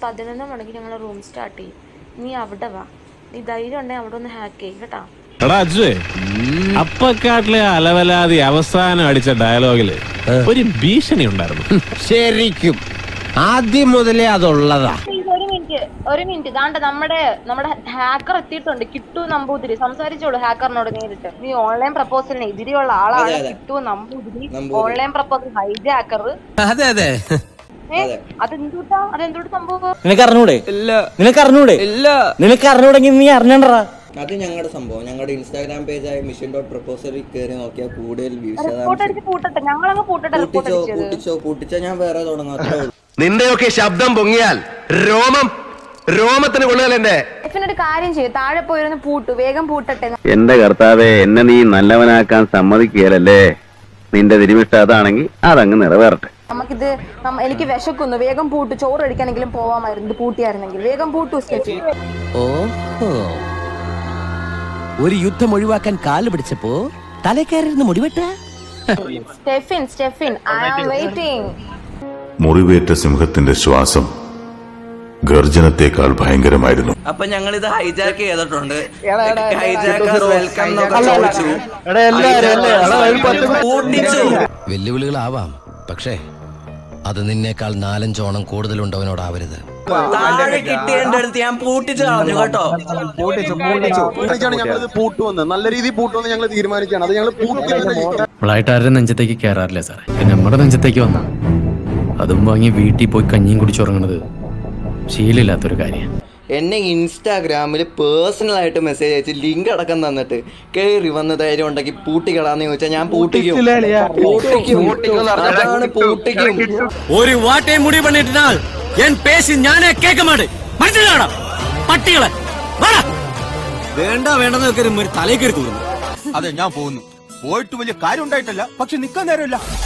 പതിനൊന്ന് മണിക്ക് ഞങ്ങൾ റൂം സ്റ്റാർട്ട് ചെയ്യും നീ അവിടെ വാ നീ ധൈര്യം ഉണ്ടെങ്കിൽ അവിടെ ഒന്ന് ഹാക്ക് ചെയ്യും കേട്ടാ എടാ അജുവേ അപ്പക്കാട്ടിലെ അലവലാതി അവസാനം അടിച്ച ഡയലോഗില് ഒരു ഭീഷണി ഉണ്ടായിരുന്നു ശരിക്കും ആദ്യം മുതലേ അതുള്ളതാ ഒരു മിനിറ്റ് ഒരു മിനിറ്റ് ദാണ്ട നമ്മുടെ നമ്മുടെ ഹാക്കർ എത്തിയിട്ടുണ്ട് കിട്ടു നമ്പൂതിരി സംസാരിച്ചോളൂ ഹാക്കറിനോട് നേരിട്ട് നീ ഓൺലൈൻ പ്രപ്പോസലിന് എതിരെയുള്ള ആളാണ് കിട്ടു നമ്പൂതിരി ഓൺലൈൻ പ്രപ്പോസൽ ഹൈജാക്കർ അതെ അതെ ഏഹ് അതെന്തുട്ടാ അതെന്തുട്ട് സംഭവം നിനക്ക് അറിഞ്ഞൂടെ ഇല്ല നിനക്ക് അറിഞ്ഞൂടെ ഇല്ല നിനക്ക് അറിഞ്ഞൂടെങ്കിൽ നീ അറിഞ്ഞണ്ടാ അത് ഞങ്ങളുടെ സംഭവം ഞങ്ങളുടെ ഇൻസ്റ്റാഗ്രാം പേജായ മിഷൻ ഡോട്ട് പ്രപ്പോസലിൽ കയറി നോക്കിയാൽ കൂടുതൽ റിപ്പോർട്ട് വിശദാംശം അടിച്ച് പൂട്ടട്ടെ ഞങ്ങളങ്ങ് പൂട്ടട്ടെ റിപ്പോർട്ട് പൂട്ടിച്ചോ അടിച്ചത് പൂട്ടിച്ചോ പൂട്ടിച്ചോ ഞാൻ വേറെ തുടങ്ങാം അത്രേ ഉള്ളൂ നിന്റെയൊക്കെ ശബ്ദം പൊങ്ങിയാൽ രോമം രോമത്തിന് കൊള്ളുകയല്ലേ ഒരു കാര്യം ചെയ്യും താഴെ പോയിരുന്ന് പൂട്ടു വേഗം പൂട്ടട്ടെ എന്റെ കർത്താവെ എന്നെ നീ നല്ലവനാക്കാൻ സമ്മതിക്കുകയല്ലേ നിന്റെ തിരുവിഷ്ട അതാണെങ്കിൽ അതങ്ങ് നിറവേറട്ടെ നമുക്കിത് നമ്മ- എനിക്ക് വിശക്കുന്നു വേഗം പൂട്ടു ചോറ് കഴിക്കാനെങ്കിലും പോവാമായിരുന്നു ഇത് പൂട്ടിയായിരുന്നെങ്കിൽ വേഗം പൂട്ടു സ്കെച്ച് ഓഹോ ഒരു യുദ്ധം ഒഴിവാക്കാൻ കാല് പിടിച്ചപ്പോ തലക്കയറിയിരുന്ന് മുടിവെട്ട Steffin Steffin I am waiting മുറിവേറ്റ സിംഹത്തിന്റെ ശ്വാസം ഗർജനത്തെക്കാൾ ഭയങ്കരമായിരുന്നു അപ്പൊ ഞങ്ങൾ ഇത് ഹൈജാക്ക് ചെയ്തിട്ടുണ്ട് ഹൈജാക്കേഴ്സ് വെൽക്കം എന്നൊക്കെ ചോദിച്ചു പൂട്ടിച്ചു വെല്ലുവിളികളാവാം പക്ഷേ അത് നിന്നേക്കാൾ നാലഞ്ചോണം കൂടുതലുണ്ടവനോടാവരുത് താഴെ കിട്ടിയതിന്റെ അടുത്ത് ഞാൻ പൂട്ടിച്ചു കളഞ്ഞു കേട്ടോ ഞങ്ങൾ പൂട്ടുവന്ന് നല്ല രീതിയിൽ പൂട്ടുവന്ന് ഞങ്ങൾ തീരുമാനിക്കുകയാണ് അത് ഞങ്ങൾ പൂട്ടി നമ്മളായിട്ട് ആരുടെ നെഞ്ചത്തേക്ക് കയറാറില്ല സാറേ പിന്നെ നമ്മുടെ നെഞ്ചത്തേക്ക് വന്ന അതും വാങ്ങി വീട്ടിൽ പോയി കഞ്ഞിയും കുടിച്ചുറങ്ങണത് ശീലമില്ലാത്തൊരു കാര്യം എന്നെ ഇൻസ്റ്റാഗ്രാമിൽ പേഴ്സണൽ ആയിട്ട് മെസ്സേജ് അയച്ച് ലിങ്ക് അടക്കം തന്നിട്ട് കയറി വന്ന ധൈര്യം ഉണ്ടെങ്കിൽ പൂട്ടിക്കളാന്ന് ചോദിച്ചാൽ ഞാൻ പൂട്ടിക്കും പൂട്ടിക്കും അതാണ് പൂട്ടിക്കും ഒരു വാട്ടേ മുടി പണിട്ടാൽ എൻ പേശി ഞാനേ കേൾക്ക മാട്ടേ മനസ്സിലാടാ പട്ടികളെ വാടാ. വേണ്ട വേണ്ടെന്ന് വെക്കരും ഒരു തലയിൽ കയറി തൂറുന്നു അതെ ഞാൻ പോകുന്നു പോയിട്ട് വലിയ കാര്യം ഉണ്ടായിട്ടല്ല പക്ഷെ നിക്കാൻ നേരമില്ല